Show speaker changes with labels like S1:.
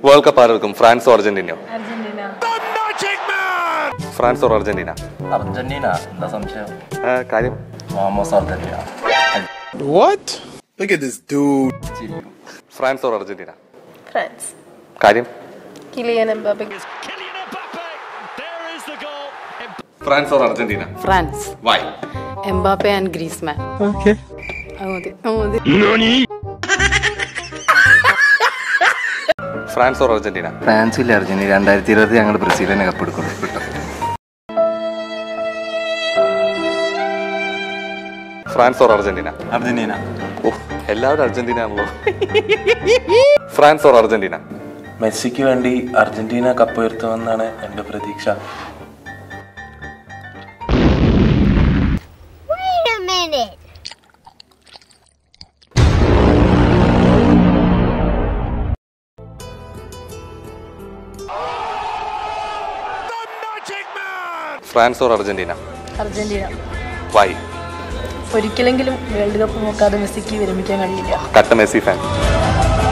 S1: World cup ആരെടുക്കും ഫ്രാൻസോ അർജന്റീനയോ
S2: Argentina
S1: France or Argentina
S3: Argentina എന്താ സംശയം
S1: ആ, കാര്യം
S3: വാമോസ് Argentina
S4: What? Look at this dude.
S1: France or Argentina
S2: France
S1: കാര്യം
S2: Kylian Mbappe
S1: France or Argentina
S5: France
S1: why
S5: Mbappe and Griezmann
S4: Okay.
S5: അത് മതി അത് മതി
S1: ഫ്രാൻസ് ഓർ അർജന്റീന
S3: ഫ്രാൻസിലെ അർജന്റീന രണ്ടായിരത്തി ഇരുപത് ഞങ്ങൾ ബ്രസീലിനെ കപ്പെടുക്കുന്നു കിട്ടും
S1: ഫ്രാൻസ് ഓർ അർജന്റീന
S3: അർജന്റീന
S1: ഓ എല്ലാവരും അർജന്റീന ആണല്ലോ ഫ്രാൻസ് ഓർ അർജന്റീന
S6: മെസ്സിക്ക് വേണ്ടി അർജന്റീന കപ്പ് ഉയർത്തുമെന്നാണ് എൻ്റെ പ്രതീക്ഷ
S7: Wait a minute.
S1: France or Argentina
S2: Argentina
S1: why
S2: ഒരിക്കലെങ്കിലും വേൾഡ് കപ്പ് നോക്കാതെ മെസ്സിക്ക് വിരമിക്കാൻ കഴിയില്ല
S1: കട്ട മെസ്സി ഫാൻ